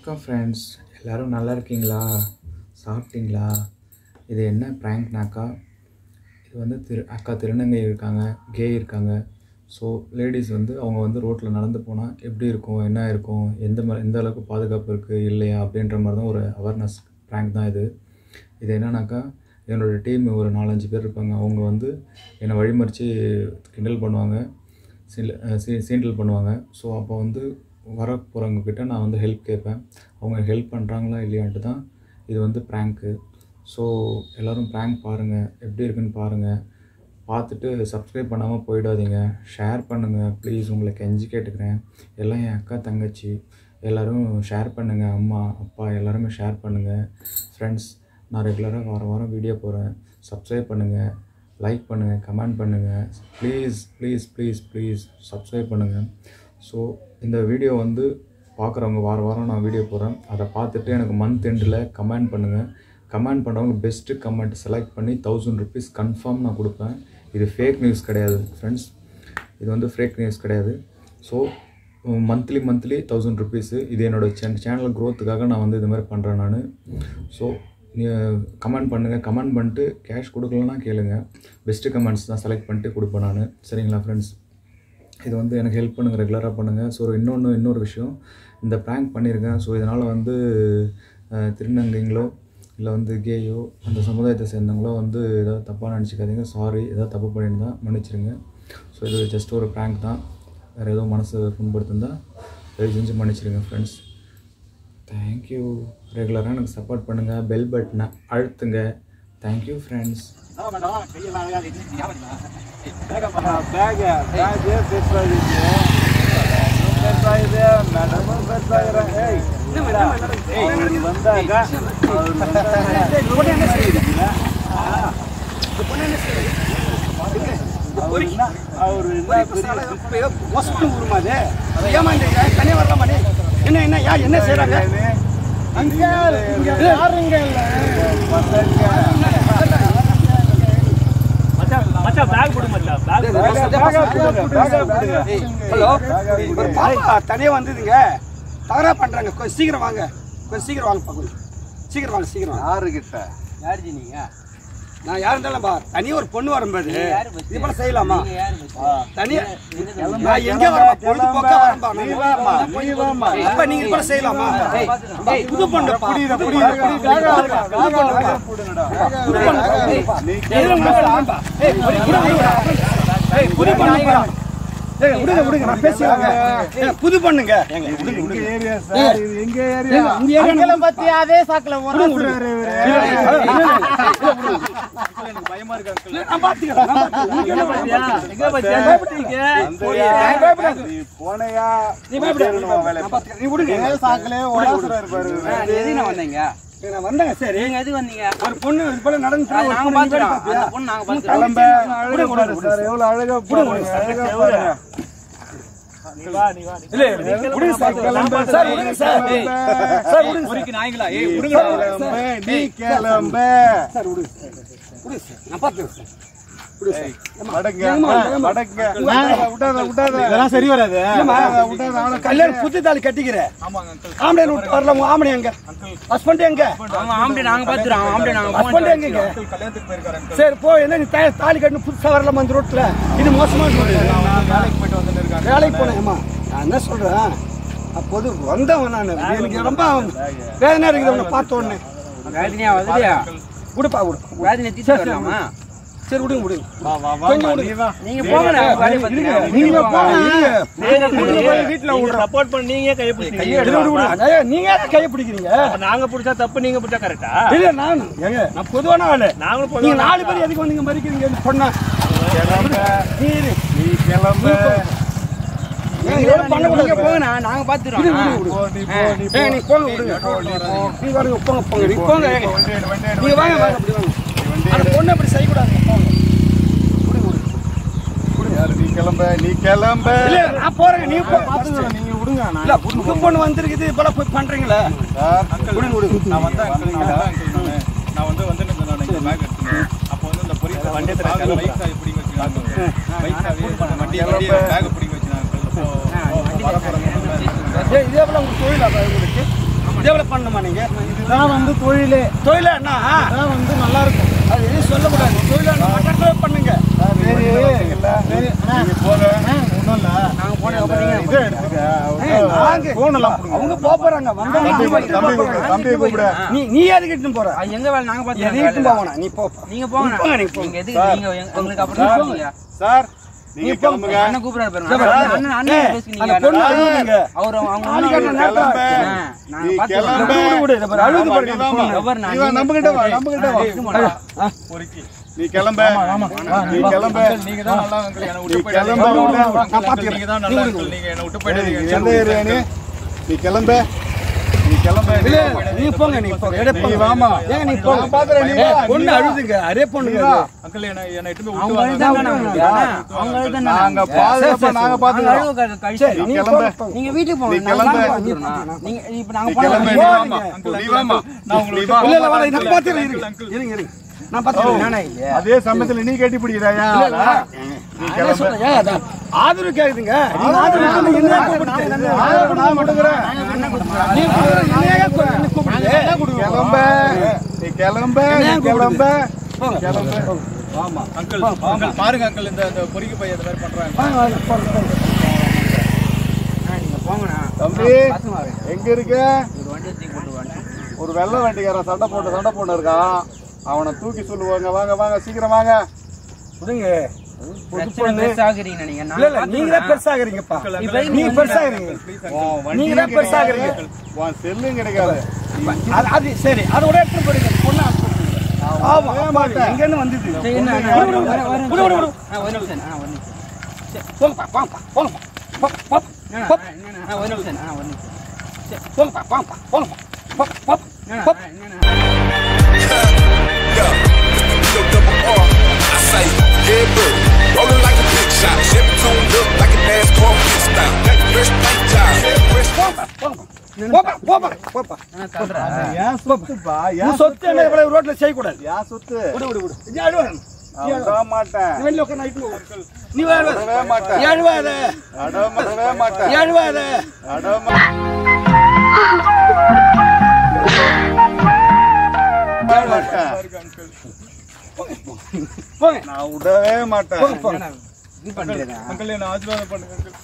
வணக்கம் ஃப்ரெண்ட்ஸ் எல்லோரும் நல்லா இருக்கீங்களா சாப்பிட்டீங்களா இது என்ன ப்ராங்க்னாக்கா இது வந்து திரு அக்கா திருநங்கை இருக்காங்க கே இருக்காங்க ஸோ லேடிஸ் வந்து அவங்க வந்து ரோட்டில் நடந்து போனால் எப்படி இருக்கும் என்ன இருக்கும் எந்த மாதிரி எந்த அளவுக்கு பாதுகாப்பு இருக்குது இல்லையா அப்படின்ற மாதிரி தான் ஒரு அவேர்னஸ் ப்ராங்க் தான் இது இது என்னன்னாக்கா என்னோடய டீம் ஒரு நாலஞ்சு பேர் இருப்பாங்க அவங்க வந்து என்னை வழிமறித்து கிண்டல் பண்ணுவாங்க சீல் சீ சீண்டல் பண்ணுவாங்க ஸோ அப்போ வந்து வர போகிறவங்க கிட்ட நான் வந்து ஹெல்ப் கேட்பேன் அவங்க ஹெல்ப் பண்ணுறாங்களா இல்லையான்ட்டு தான் இது வந்து ப்ராங்க்கு ஸோ எல்லோரும் ப்ராங்க் பாருங்கள் எப்படி இருக்குன்னு பாருங்கள் பார்த்துட்டு சப்ஸ்கிரைப் பண்ணாமல் போயிடாதீங்க ஷேர் பண்ணுங்கள் ப்ளீஸ் உங்களை கெஞ்சி கேட்டுக்கிறேன் எல்லாம் என் அக்கா தங்கச்சி எல்லோரும் ஷேர் பண்ணுங்கள் அம்மா அப்பா எல்லாருமே ஷேர் பண்ணுங்கள் ஃப்ரெண்ட்ஸ் நான் ரெகுலராக வாரம் வாரம் வீடியோ போகிறேன் சப்ஸ்கிரைப் பண்ணுங்கள் லைக் பண்ணுங்கள் கமெண்ட் பண்ணுங்கள் please please please please subscribe பண்ணுங்கள் ஸோ இந்த வீடியோ வந்து பார்க்குறவங்க வார வாரம் நான் வீடியோ போடுறேன் அதை பார்த்துட்டு எனக்கு மந்த் எண்டில் கமெண்ட் பண்ணுங்கள் கமெண்ட் பண்ணுறவங்க பெஸ்ட்டு கமெண்ட் செலக்ட் பண்ணி தௌசண்ட் ருபீஸ் கன்ஃபார்ம் நான் கொடுப்பேன் இது ஃபேக் நியூஸ் கிடையாது ஃப்ரெண்ட்ஸ் இது வந்து ஃபேக் நியூஸ் கிடையாது so monthly monthly thousand rupees இது என்னோடய சேன் சேனல் க்ரோத்துக்காக நான் வந்து இது மாதிரி பண்ணுறேன் நான் ஸோ நீ கமெண்ட் பண்ணுங்கள் கமெண்ட் பண்ணிட்டு கேஷ் கொடுக்கலன்னா கேளுங்க பெஸ்ட்டு கமெண்ட்ஸ் தான் செலக்ட் பண்ணிட்டு கொடுப்பேன் நான் சரிங்களா ஃப்ரெண்ட்ஸ் இது வந்து எனக்கு ஹெல்ப் பண்ணுங்கள் ரெகுலராக பண்ணுங்கள் ஸோ இன்னொன்று இன்னொரு விஷயம் இந்த ப்ராங்க் பண்ணியிருக்கேன் ஸோ இதனால் வந்து அஹ், திருநங்கைங்களோ இல்லை வந்து கேயோ அந்த சமுதாயத்தை சேர்ந்தவங்களோ வந்து ஏதாவது தப்பாக நினச்சிக்காதீங்க சாரி ஏதாவது தப்பு பண்ணியிருந்தா மன்னிச்சிருங்க ஸோ இது ஜஸ்ட் ஒரு ப்ராங்க் தான் வேறு எதுவும் மனசு புண்படுத்திருந்தா தயவு செஞ்சு மன்னிச்சிருங்க ஃப்ரெண்ட்ஸ் தேங்க்யூ ரெகுலராக எனக்கு சப்போர்ட் பண்ணுங்கள் பெல் பட்டனை அழுத்துங்க தேங்க்யூ ஃப்ரெண்ட்ஸ் பேகு பேகு பெருசாகிடுச்சு பெருசாகுது மேடமும் பெருசாகிறேன் ஏய் ஏய் வந்தாக்கா அவர் அவர் என்ன அவர் என்ன என்ன யார் என்ன செய்றாங்க அங்க யாருங்க இல்ல ஹலோ ஒரு பாப்பா தனியா வந்ததுங்க தகரா பண்றாங்க கொஞ்சம் சீக்கிரம் வாங்க கொஞ்சம் சீக்கிரம் வாங்க கொஞ்சம் சீக்கிரம் வாங்க சீக்கிரம் வாங்க யாருகிட்ட நான் யார் இருந்தாலும் பா தனியா ஒரு பொண்ணு வரும்போது இது போல செய்யலாமா தனியா நான் எங்க வரமா பொழுதுபோக்கா வரம்பா நீ வாம்மா, நீ வாம்மா. அப்ப நீங்க இது போல செய்யலாமா புது பொண்ணு புரியுது புரியுது புரியுது வேக வேக வேக போடுங்கடா நீ புது பொண்ணு ஏய், விடுங்க விடுங்க நான் பேசிடுவாங்க ஏய், புது பொண்ணுங்க ஏங்க, விடுங்க, எங்க விடுங்க. ஏரியா சார் இது எங்க ஏரியா உங்க ஏரியா நம்ம- பத்தி அதே சாக்குல உரசுறாரு நான் பாத்துக்கிறேன், நான் பாத்துக்கிறேன். நீங்க என்ன பண்றீங்க? நீ போனையா நீ பயப்படாத. நான் பாத்துக்கிறேன். நீ விடுங்க. சாக்குல உரசுறாரு பாரு நான் வந்தேங்க சரி ஒரு பொண்ணு இது போல நடந்துச்சு ஒரு பொண்ணு நீ வேலை பார்த்தியா? கிளம்ப அழகா பாரு சார் எவ்வளவு அழகா போடுங்க அழகா பாருங்க இல்ல, விடுங்க சார். கிளம்ப சார், விடுங்க சார். சார், விடுங்க சார். கிளம்ப நீ கிளம்ப சார், விடுங்க சார். விடுங்க சார். நான் பாத்துக்கிறேன் சார். விடுங்க சார். மடங்க ஏம்மா, ஏம்மா. மடங்க விட்டாத விட்டாத விட்டாத இதெல்லாம் சரி வராது விட்டாத அவனை கல்யாணம் புது தாலி கட்டிக்கிற ஆம்பளை விட்டு வரல உங்க ஆம்பளை எங்க ஹஸ்பண்ட் எங்க ஹஸ்பண்ட் எங்க இங்க? சரி போ என்ன நீ தா- தாலி கட்டணும் புதுசா வரலாமா அந்த ரோட்ல இது மோசமா வேலைக்கு போனேன் ஏம்மா நான் என்ன சொல்றேன் அப்போது வந்தவன் நான் எனக்கு ரொம்ப வேதனை இருக்குது உன்னை பார்த்த உடனே விடுப்பா விடு சரி விடுங்க விடுங்க கொஞ்சம் விடுங்க நீங்க நீங்க போங்க வீட்டுல சப்போர்ட் பண்ணி நீங்க கையை பிடிச்சீங்க விடு, விடு, விடு. ஐயா, நீங்க ஏன் கையை பிடிக்கிறீங்க நாங்க பிடிச்சா தப்பு நீங்க பிடிச்சா கரெக்டா இல்ல நான் ஏங்க நான் பொதுவான ஆளு நாங்களும் நீங்க நாலு பேர் எதுக்கு வந்தீங்க மறிக்கிறீங்க சொன்னா நீ இரு. நீ கிளம்ப ஏங்க, இதெல்லாம் பண்ணக்கூடாது. நாங்க விடு, பாத்துறோம் விடு, விடு. போ, நீ போ நீ போ ஏங்க, நீ போங்க விடுங்க நீ வாங்க போங்க போங்க நீ போங்க ஏங்க. வண்டி எடு, வண்டி எடு, நீங்க வாங்க வாங்க அப்படி வாங்க அந்த பொண்ணு அப்படி செய்யக்கூடாது போங்க யாரு நீ கிளம்ப நீ கிளம்ப இல்ல நான் போறேன் நீ போ பார்த்துக்கோ. நீங்க விடுங்க நான் இல்ல புது பொண்ணு வந்திருக்குது இப்பெல்லாம் போய் பண்றீங்களே சார் விடுங்க விடுங்க நான் வந்தேன் uncle, நான் வந்தேன் uncle நானு. நான் வந்து வந்து நின்னேன் நானு இங்க bag எடுத்துன்னு. அப்போ வந்து இந்த பொரிய வண்டி பைக் சாவி பிடிங்க வச்சுக்காங்க பைக் சாவி வண்டி வண்டி பேக் பிடிங்க வச்சுக்காங்க வர போறேன் ஏய் இதே போல உங்களுக்கு தொழிலா உங்களுக்கு டெவலப் பண்ணணுமா நீங்க இதுதான் வந்து தொழிலே தொழில என்ன இதான் வந்து நல்லா இருக்கும் அது எதுவும் சொல்லக்கூடாது தொழில என்ன மட்டும் பண்ணுங்க சரி சரி அண்ணா, போங்க ஒண்ணும் இல்ல நாங்க போன அப்புறம் நீங்க இதை எடுத்துக்க ஏய், நாங்க- போன் எல்லாம் கொடுங்க. அவங்க போக போறாங்க வந்தா தம்பி நீ கூப்பிடு, தம்பி கூப்பிடு, தம்பியை கூப்பிடு. நீ நீ எதுக்கு இட்டுன்னு போற அது எங்க வேலை நாங்க எதுக்கு இட்டுன்னு பாத்துக்கிறோம் போவனா நீ போ நீங்க போங்க நீ போங்க, நீ போங்க. நீங்க எதுக்கு நீங்க எங்க- உங்களுக்கு அப்புறம் சார், போங்க சார் நீங்க கிளம்புங்க அண்ணன் கூப்பிடாரு பாருங்க சார், அண்ணன் அண்ணன் அண்ணன் ஏய், பேசுங்க அந்த நீங்க பொண்ணு அண்ணன். அழுகுதுங்க. அவர் அவங்க ஆளு அண்ணன் காட்டுன நேரத்துல- கிளம்பு. ஆ, நாங்க நீ பாத்துக்கிறோம். கிளம்பு. விடு, விடு, விடு. பாரு, அழுகுது ஆமா, பாருங்க, நீ வாமா. பொண்ணு. எவர் நான் நீ வா, நீங்க- நம்மகிட்ட வா, நம்மகிட்ட வா. இது பண்ணலாம். நீ கிளம்பு நீ கிளம்பு நீங்க தான் நல்லா uncle என்னை விட்டு நீ போயிடாதீங்க. கிளம்பு, uncle, உள்ள. uncle, நான் பாத்துக்கிறேன். நீங்க தான் நல்லா uncle. நீங்க என்னை விட்டு ஏய், போயிடாதீங்க. எந்த ஏரியா நீ நீ கிளம்பு நீ கிளம்பு இல்ல, நீ போங்க நீ போங்க எடை நீ போங்க. வாமா ஏங்க நீ போங்க நான் பாக்குறேன், நீ ஏய், வா, பொண்ணு நீ வா. அழுதுங்க அரே பொண்ணுங்க நீ வா. அது. uncle, என்னை- என்னை இட்டுன்னு போய் அவங்க விட்டு வழி வாங்க. தானே உங்களுக்கு அண்ணா. அவங்க வழி தானே நாங்க நாங்க. பாதுகாப்பா நாங்க நாங்க பாத்துக்கிறோம் அழுவ க- கழிச்சு சரி, நீ நீ கிளம்பு. போங்க, போங்க. நீங்க வீட்டுக்கு நீ போங்க கிளம்பு. நாங்க பாத்துக்கிறோம். நீங்க இப்ப நாங்க நீ கிளம்பு நீ போனோம் வாமா நீ வாமா நான் உங்களை நீ விட்டு வா. இல்ல, இல்ல, வாடா, நான் uncle, பாத்துக்கிறேன், uncle, இருங்க. uncle. இருங்க, இருங்க. நான் பாத்துக்கிறேன். நானா இல்லையா? அதே சமயத்துல நீ கட்டி பிடிக்கிறாயா இல்ல, இல்ல. நீ நான் என்ன கிளம்பு சொல்றேன், ஏன் அதான் ஆதரவு கேக்குதுங்க நீங்க ஆதரவு கேக்குது, என்னையா கூப்பிடுது? நான் நான் கொடுக்குறேன் நீ கூப்பிடுறது, என்னையா கூப்பிடுது? என்ன கூப்பிடுது? கிளம்பு நீ கிளம்பு நீ என்னையா கிளம்பு போங்க. கிளம்பு uncle, uncle, பாருங்க uncle, இந்த இந்த பொறிக்கு பையன் இந்த மாதிரி பண்றாங்க வாங்க, வாங்க, போங்க, போங்க. அண்ணா, நீங்க போங்கண்ணா. தம்பி பசங்க வாங்க. எங்க இருக்க ஒரு வண்டியை தூக்கி போட்டு வாங்க. ஒரு வெள்ளை வண்டிக்காரன் சண்டை போட்டு சண்டை போட்டு இருக்கான் அவனை தூக்கி சொல்லுவாங்க வாங்க வாங்க சீக்கிரம் வாங்க விடுங்க. பிரச்சனை பெருசாக்குறீங்க நீங்க. இல்ல, நாங்க இல்ல, நீங்க தான் பாத்துக்கிறோம். பெருசாகிறீங்கப்பா. இப்ப நீங்க பெருசாகிறீங்க. உன் நீங்க தான் வண்டியும் பெருசாகிறீங்க. கிடைக்காது, உன் செல்லும் கிடைக்காது அது அது சரி அதோட எடுத்துட்டு போறீங்க பொண்ணு ஆமா ஆமா எங்க இருந்து வந்தது சரி, என்ன, அண்ணா, விடு, விடு, வர- வர- விடு, விடு, விடு. ஆ, ஒரு நிமிஷம், ஆ, ஒரு நிமிஷம். போங்கப்பா போங்கப்பா போங்கப்பா போ, போ, அண்ணா, போ, அண்ணா, ஆ, ஒரு நிமிஷம், ஆ, ஒரு நிமிஷம். போங்கப்பா போங்கப்பா போங்கப்பா போ, போ, அண்ணா, போ. அண்ணா, Yo, double R, I say, yeah, bro. Rolling like a big shot. Chevy tuned up like a NASCAR pit stop. Got the fresh paint job. Fresh போங்கப்பா போங்கப்பா போப்பா போப்பா போப்பா அண்ணா, தள்ளுறா. ஏன் சொத்துப்பா நீ ஏன் சொத்து என்ன இவ்வளவு ரோட்ல செய்யக்கூடாது ஏன் சொத்து விடு விடு விடு நீ அழுவாத நான் விட மாட்டேன் நீ வெளில உட்கார் நைட்டு நீ வேற விடவே மாட்டேன் அழுவாத அடவே மாட்டேன் அழுவாத அடவே மாட்டேன் போங்க நான் விடவே மாட்டேன் போங்க போங்க இது பண்றீங்க. uncle, என்னை ஆசீர்வாதம் பண்ணுங்க uncle.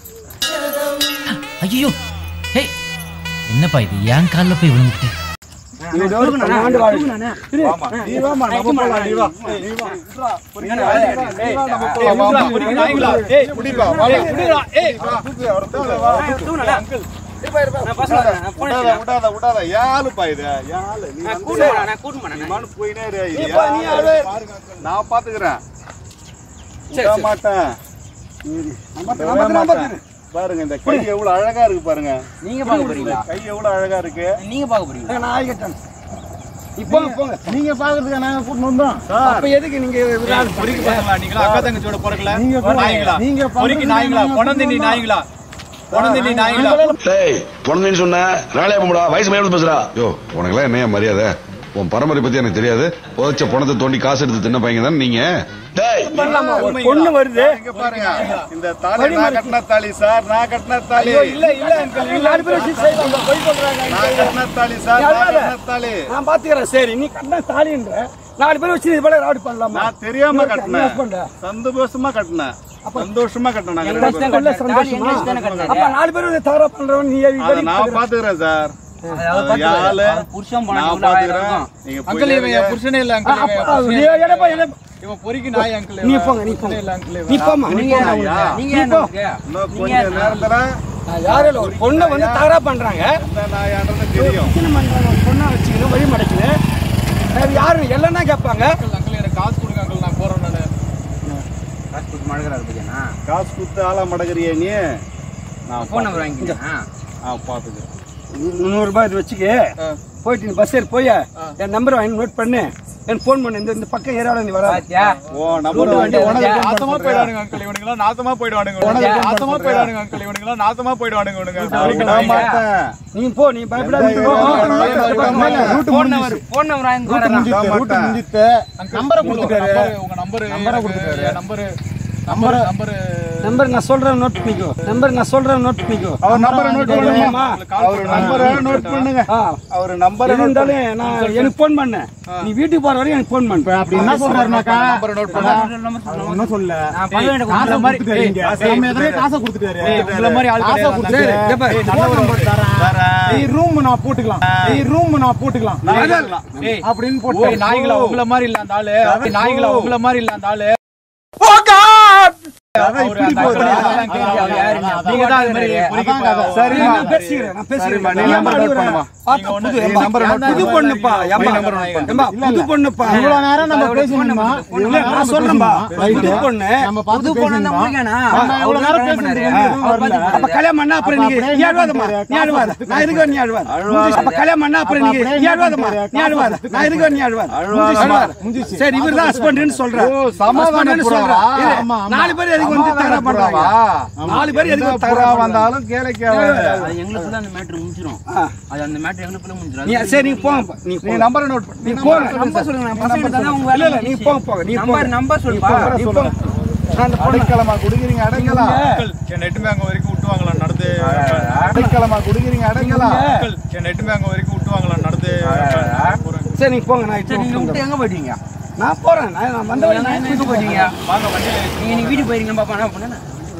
ஐயோ ஹே என்னப்பா இது என் காலில் போய் விழுந்துட்டு நீ இதோ ஒரு பன்னெண்டு வாழை. இரு. நீ வாமா நம்ம போலாம் நீ வா நீ வா ஏய், நம்ம போலாம் வாமா நாய்ங்களா? ஏய், குடிப்பா வாமா விடுடா, ஏய். தூக்கு அவரை தூக்கு வா நான் பசங்க வரேன், நான் போன் விடாத அடிக்கிறேன். விடாத விடாத யாழுப்பா இது யாழு நீ நான் வந்து கூட்டு போறேன், நான் கூட்டு போறேன், நீ நான். மானு போயினே இரு இது நீ பா, நீ யாழு. ஆளு. நான் பாத்துக்கிறேன் சரி, விட சரி. மாட்டேன் நான் விடவே பார்த்து- நான் மாட்டேன். பார்த்துக்கிறேன். பாருங்க இந்த கை எவ்வளவு அழகா இருக்கு பாருங்க நீங்க பார்க்க போறீங்களா கை எவ்வளவு அழகா இருக்கு நீங்க பார்க்க போறீங்களா நான் ஆகிட்டேன் நீ போங்க போங்க நீங்க பாக்குறதுக்கு நாங்க கூட்டு வந்தோம் அப்ப எதுக்கு நீங்க விளையாடு பொறிக்கு பசங்களா, நீங்களா அக்கா தங்கச்சியோட பிறக்கல? நீங்க பிறக்கல. நாய்ங்களா? நீங்க பொறிக்கு பண்றது நாய்ங்களா? நாங்க பொணந்தின்னி நாய்ங்களா? பொணந்தின்னி நாய்ங்களா? டேய் பொண்ணுன்னு சொன்ன ராளையா போடா வயசு மேல பேசுறா யோ உனக்கெல்லாம் என்னையா மரியாதை உன் பரம்பரை பத்தி எனக்கு தெரியாது புதைச்ச பணத்தை தோண்டி காசு எடுத்து தின்ன பையன் தானே நீங்க டேய் பண்ணலாமா ஒரு பொண்ணு வருது இங்க பாருங்க இந்த தாலி நான் கட்டின தாலி சார் நான் கட்டின தாலி இல்ல இல்ல uncle, நீங்க நாலு பேரும் வச்சு செய்யலாம் பொய் சொல்றாங்க நான் கட்டின தாலி சார் நான் கட்டின தாலி நான் பாத்துக்கிறேன் சரி நீ கட்டின தாலின்ற நாலு பேரும் வச்சு இது போல ராடு பண்ணலாமா நான் தெரியாம நீ கட்டினேன் husband ஆ? சந்தோஷமா கட்டினேன் சந்தோஷமா கட்டினேன் எங்க நாங்க வயசுல கொள்ள கட்டினாரு. தாலி எங்க சந்தோஷமா? வயசுல தானே கட்டினாரு? அப்ப நாலு பேரும் இதை தவறா பண்றவன் நீ அதை வெடி நான் பாத்துக்கிறேன் சார் அதாவது அது பார்த்துக்கோ. யாழு அவர் புருஷன் போனா நான் உள்ள ஆயிரம் பாத்துக்கிறேன் இருக்கும். நீங்க uncle, இவன் என் போய் புருஷனே இல்ல uncle, இவன் என் அப்பா, புருஷனே நீ இல்ல. எடப்பா, எடப்பா. இவன் பொறிக்கு நாய் uncle, நீ இவன் போங்க நீ புருஷனே போங்க இல்ல uncle, நீ இவன். போமா நீ நீங்க போங்க என்ன ஐயா. நீங்க நீ என்ன போ. உங்களுக்கு? இன்னும் நீங்க கொஞ்ச என்ன? நேரத்துல நான் யாரும் இல்ல ஒரு பொண்ணை வந்து தவறா பண்றாங்க இந்த நாயான்றது தெரியும் பிரச்சனை பண்றாங்க ஒரு பொண்ணா வச்சுக்கணும் வழி மடக்கணும் வேற யாரும் எல்லாம் தான் கேட்பாங்க uncle, uncle, எனக்கு காசு கொடுங்க uncle, நான் போறேன் நானு. காசு கொடுத்து மடக்குறாரு பையனா? காசு கொடுத்து ஆளா மடக்குறியா நீ நான் போன் நம்பர் வாங்கிக்கங்க. ஆ பாத்துக்கிறேன் நூறு ரூபாய் இது வச்சுக்க போயிட்டு நீ பஸ் ஏறி போய் என் நம்பர் வாங்கி நோட் பண்ணு எனக்கு ஃபோன் பண்ணு இந்த இந்த பக்கம் ஏரியாவில் நீ வர பாத்தியா? ஓ நம்பர் ரோட்டு வந்து வண்டி உனக்கு வந்துச்சா? phone நாசமா பண்றியா? போயிடுவானுங்க uncle, இவனுங்கெல்லாம் நாசமா போயிடுவானுங்க இவனுங்க. நாசமா போயிடுவானுங்க uncle, இவனுங்கெல்லாம் நாசமா போயிடுவானுங்க இவனுங்க. பொறிக்கு விட நாய்ங்க. மாட்டேன் நீ போ நீ பயப்படாத எந்த போ. ஏரியாவில் வேணாலும் மேல route phone number phone number வாங்கி வரேன். ரூட்டு முடிஞ்சிட்டு uncle, நம்பரை கொடுத்துட்டாரு. உங்க நம்பரு, எனக்கு என் நம்பரு, நம்பரு, நம்பரு நம்பர் நான் சொல்றேன் நோட் பண்ணிக்கோ நம்பர் நான் சொல்றேன் நோட் பண்ணிக்கோ அவர் நம்பரை நோட் பண்ணுங்க ஆமா. அவர் நம்பரை நோட் பண்ணுங்க ஆ. அவர் நம்பரை நோட் இருந்தாலும் நான் எனக்கு ஃபோன் பண்ண நீ வீட்டுக்கு போற வரையும் எனக்கு ஃபோன் பண்ண அப்படி என்ன சொல்றாருனாக்கா நம்பரை நோட் பண்ணுங்க ஒன்றும் சொல்ல நான் பண்ண வேண்டிய காசை கொடுத்துட்டேன். மாதிரி ஏய், நம்ம எதுலயே காசை கொடுத்துட்டாரு உங்களை மாதிரி ஆள் காசை கிடையாது. கொடுத்துட்டாரு சரி, இங்க பாரு. phone number தரேன். வேற. ஏய், room நான் போட்டுக்கலாம் ஏய், room நான் போட்டுக்கலாம் ஏய், அப்படின்னு ஓ, போட்டு நாய்களா உங்களை மாதிரி இல்ல அந்த ஆளு நாய்களா உங்களை மாதிரி இல்ல அந்த ஆளு அவரு அந்த போகுதா? அதெல்லாம் கேட்க அவர் யாரு? நீங்க தான் அது மாதிரி பொறுக்கி அதான் கதை. சரிம்மா. நான் பேசிக்கிறேன் நான் பேசிக்கிறேன் சரிம்மா, நீ நீ number ஏம்மா note அழுகுற? பண்ணுமா. பார்த்து நீங்க ஒண்ணு- புது- நீ ஏம்மா, number note புது பண்ணுமா. பொண்ணுப்பா ஏம்மா, நீ number note பண்ணுமா. ஏம்மா, புது பொண்ணுப்பா இவ்வளவு நேரம் நம்ம பேசினோம்மா இல்ல, நான் சொல்றேன்பா புது பொண்ணு நம்ம பார்த்து புது பொண்ணு தான் பேசினோம் முடிக்கணா? நம்ம அவர் இவ்வளவு தான் நேரம் கல்யாணம் பேசினது பண்ணாரு. எதுவும் அவர் வரல. பார்த்து அப்ப கல்யாணம் பண்ணா அப்புறம் நீங்க அப்படியே நீ அழுவாதம்மா காசு நீ அழுவாத கொடுத்து நான் இருக்கோ நீ அழுவாத அப்ப கல்யாணம் பண்ணா அப்புறம் நீங்க அப்படியே நீ அழுவாதம்மா காசு நீ அழுவாத கொடுத்து நான் இருக்கோ நீ அழுவாத அழுவாத. அழுவாத. சரி இவர் தான் ஹஸ்பண்ட்னு சொல்றேன் ஓ, சமாதான Husband ன்னு புறாவா? சொல்றேன். இரு, ஆமா, ஆமா. நாலு பேர் எதுக்கு வந்து தகராறு பண்றாங்க நாலு பேர் எதுக்கு வந்து புறா தகராறு வந்தாலும் வந்தாலும் கேளைக்க அது எங்களுக்குள்ள அந்த மேட்ரு முடிஞ்சிரும் அது அந்த மேட்ரு எங்களுக்குள்ள முடிஞ்சிரும் நீ அது சரி நீ போங்க நீ நீ போங்க நம்பரை நோட் பண்ணு நீ போங்க நம்பர் சொல்லுங்க நான் பசங்க தானே உங்க இல்ல இல்ல நீ போங்க போங்க நீ நம்பர் போங்க நம்பர் சொல்லுப்பா நீ போங்க நான் அந்த பொண்ணு அடைக்கலமா குடிக்கிறீங்க அடைக்கலாம் என் நெட்டு பேங்க் வரைக்கும் விட்டுவாங்களா நடந்து அடைக்கலமா குடிக்கிறீங்க அடைக்கலாம் என் நெட்டு பேங்க் வரைக்கும் விட்டுவாங்களா நடந்து சரி நீ போங்க நான் சரி நீங்க இப்போ விட்டு எங்க போயிட்டீங்க நான் போறேன் நான் நான் வந்த வழி நான் எங்க போயிட்டீங்க வாங்க வண்டியில நீங்க நீ வீட்டுக்கு போயிருங்க பாப்பா என்ன பண்ண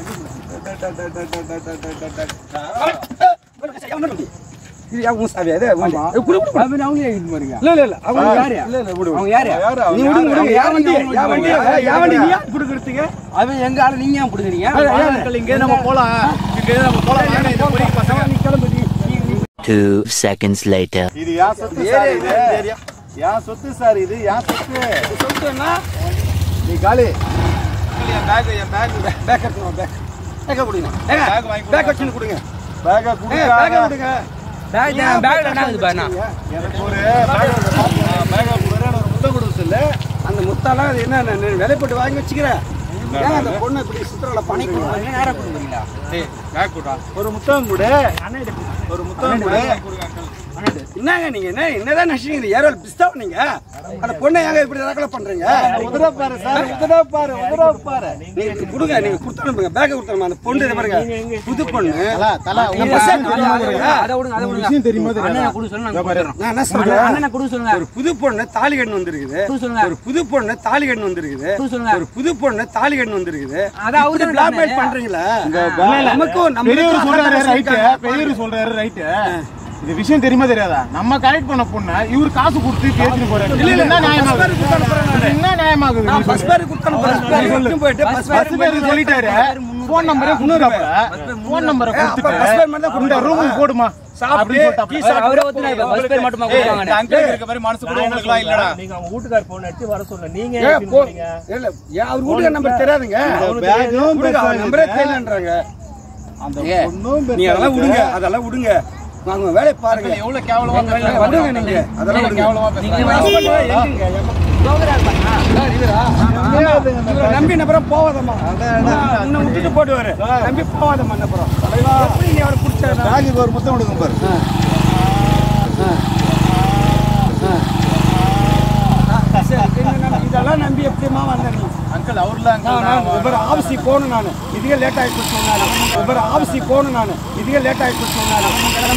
இது அவங்க சாவி அது அவங்க குடு குடு அவங்க அவங்களே இது பாருங்க இல்ல இல்ல இல்ல அவங்க யாரு இல்ல இல்ல விடு அவங்க யாரு யாரு நீ விடுங்க விடுங்க யா வண்டி யா வண்டி யா வண்டி நீ யார் குடுக்குறதுக்கு அவன் எங்க ஆளு நீங்க ஏன் கொடுக்குறீங்க இங்கே நம்ம போலாம் இங்கே நம்ம போலாம் ஏன்னா இந்த பொறிக்கு பசங்க நீ கிளம்பு நீ Two seconds later. இது யா சொத்து சார் இது யா சொத்து சார் இது யா சொத்து சொல்லிட்டேன்னா நீ காலி என் பேக் என் பேக் பேக் எடுத்துங்க பேக் பேக் கொடுங்க ஏங்க Bag வாங்கி கொடுங்க. பேக் வச்சுன்னு கொடுங்க பேக்க ஏங்க பேக் குடுங்க கொடுங்க பேக் பேக்ல என்ன இருக்குது பாருண்ணா எனக்கு ஒரு பேக் பேக் கொடுங்க ஒரு முத்தம் கொடுக்க சொல்லு அந்த முத்தாலாம் அது என்ன நான் விலை போட்டு வாங்கி வச்சுக்கிறேன் ஏன் அந்த பொண்ணு இப்படி சுற்றுலா பண்ணிக்கலாம் என்ன நேரம் கொடுக்குறீங்களா டேய் பேக் கொடுடா ஒரு முத்தம் கொடு ஒரு முத்தம் கொடு என்னங்க நீங்க என்ன என்னதான் நினைச்சீங்க ஏரோல் பிஸ்தாவ நீங்க அந்த பொண்ணை ஏங்க இப்படி ரகலை பண்றீங்க உதர பாரு சார் உதர பாரு உதர பாரு நீங்க கொடுங்க நீங்க கொடுத்து அனுப்புங்க பேக்க கொடுத்து அந்த பொண்ணு இதை பாருங்க புது பொண்ணு தல நீங்க உங்க பஸ் விஷயம் தெரியுமா தெரியாதா? அதை விடுங்க அதை உங்க விடுங்க விஷயம் தெரியுமா அண்ணனை தெரியாதா? கொடு சொல்லுங்க நாங்க கொடுத்துறோம். நான் என்ன சொல்றேன் அண்ணனை கொடு சொல்லுங்க ஒரு புது பொண்ணு தாலி கண்ணு வந்திருக்குது கொடு சொல்லுங்க ஒரு புது பொண்ணு தாலி கண்ணு வந்திருக்குது கொடு சொல்லுங்க ஒரு புது பொண்ணு தாலி கண்ணு வந்திருக்குது அதான் அவரு இப்படி blackmail பண்றீங்களா நமக்கும் நம்ம பெரியவர் சொல்றாரு ரைட்டு பெரியவர் சொல்றாரு ரைட்டு இது விஷயம் தெரியுமா தெரியாதா நம்ம கரெக்ட் பண்ண பொண்ண இவர் காசு கொடுத்து பேசிட்டு போறாரு இல்ல, இல்ல, என்ன நியாயமா bus fare கொடுத்து அனுப்புறேன் நானு. இது என்ன நியாயமாகுது நான் பஸ் பேர் கொடுத்தானு பஸ் பேர் எடுத்துன்னு போயிட்டு பஸ் பஸ் பேர் சொல்லிட்டாரு போன் நம்பரே கொடுத்துறாப்ல போன் நம்பரை அப்ப bus fare கொடுத்துட்டு மட்டும் தான் இந்த கொடுத்தாங்க. ரூமுக்கு போடுமா அப்படின்னு சொல்லிட்டாப்ல. அவர் அவரே ஒத்துனாரு பஸ் பேர் மட்டுமா கொடுப்பாங்க அங்கிள் இருக்க மாதிரி மனசு கூட உங்களுக்குலாம் இல்லடா ஏ, போ. இல்ல, ஏன் அவர் வீட்டுக்கு நம்பர் தெரியாதுங்க பேக்கும் விடுங்க, அவர் நம்பரே தெரியலன்றாங்க அந்த ஏ, பொண்ணும் நீ அதெல்லாம் விடுங்க அதெல்லாம் விடுங்க வாங்க வேலையை பாருங்க எவ்வளவு கேவலமா விடுங்க நீங்க அதெல்லாம் விடுங்க கேவலமா இவரை நம்பி நம்புறோம் போவாதம்மா உன்னை விட்டுட்டு போடுவாரு நம்பி போவாதம்மா நம்புறோம் எப்படி நீ அவரை பிடிச்சா பேகுக்கு ஒரு முத்தம் கொடுங்க பாரு இதெல்லாம் நம்பி எப்படிமா வந்த நீ அங்கிள் அவர்ல ஒவ்வொரு ஆஃபீஸி போகணும் நான் இதுக்கே லேட் ஆகி போச்சு சொன்னாரு ஒவ்வொரு ஆஃபீஸி போகணும் நான் இதுக்கே லேட் ஆகி போச்சு சொன்னாரு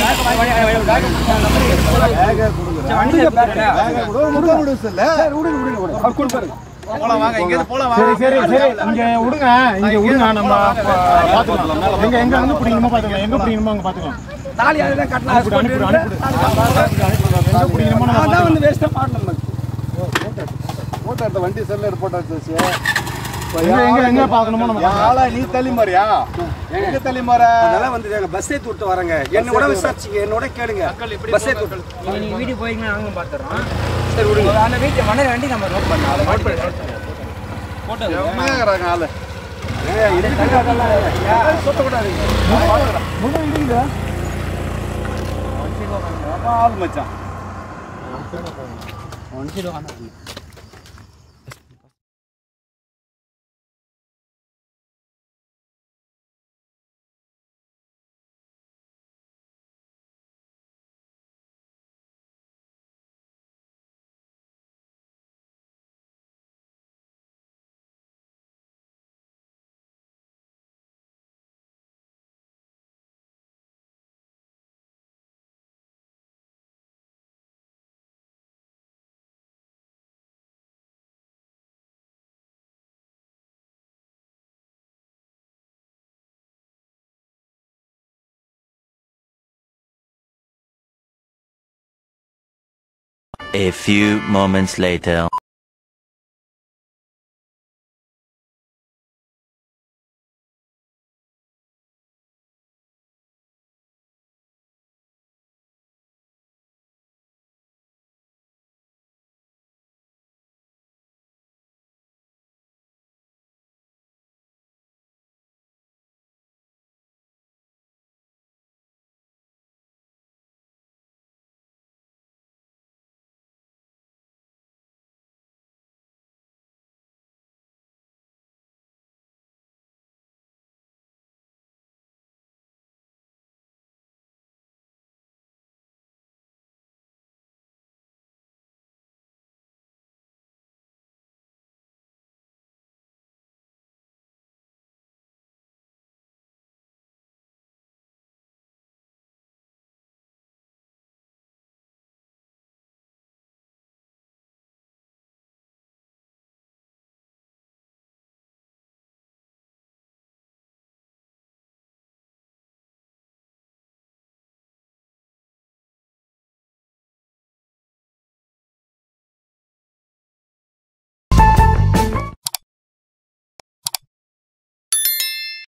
வண்டியில பேக் பேக கூட ஒரு முத்தம் கொடு சொல்லு சரி விடுங்க விடுங்க விடுங்க அவர் கொடுப்பாரு போலாம் வாங்க இங்க இருந்து போலாம் சரி வாங்க சரி சரி இங்க விடுங்க இங்க விடுங்க நம்ம பாத்துக்கலாம் எங்க எங்க எங்க பிடிக்கணுமோ பாத்துக்கலாம் எங்க பிடிக்கணுமோ அங்க பாத்துக்கலாம் தாலி அதுதான் கட்டினா அனுப்பிடு, அனுப்பிடு, அனுப்பிடு. எங்க பிடிக்கணுமோ நம்ம அதான் வந்து வேஸ்டா பாடணும் போட்டோ எடுத்த வண்டி செல்ல போட்டோ எடுத்து எங்க எங்க எங்க பாக்கணுமோ நம்ம என் ஆளா நீ தள்ளி மாறியா எங்க தள்ளி மாற அதெல்லாம் வந்து எங்க பஸ் ஏத்தி விட்டு வரங்க என்னோட விசாரிச்சுங்க என்னோட கேளுங்க பஸ் ஏத்தி விட்டு நீங்க நீங்க வீட்டுக்கு போயிங்கன்னா நாங்களும் பார்த்துறோம் சரி விடுங்க அந்த வீட்டு மணல் வண்டி நம்ம நோட் பண்ணலாம் அதை நோட் பண்ணி உண்மையாகிறாங்க ஆளு ஆள் மச்சான் A few moments later.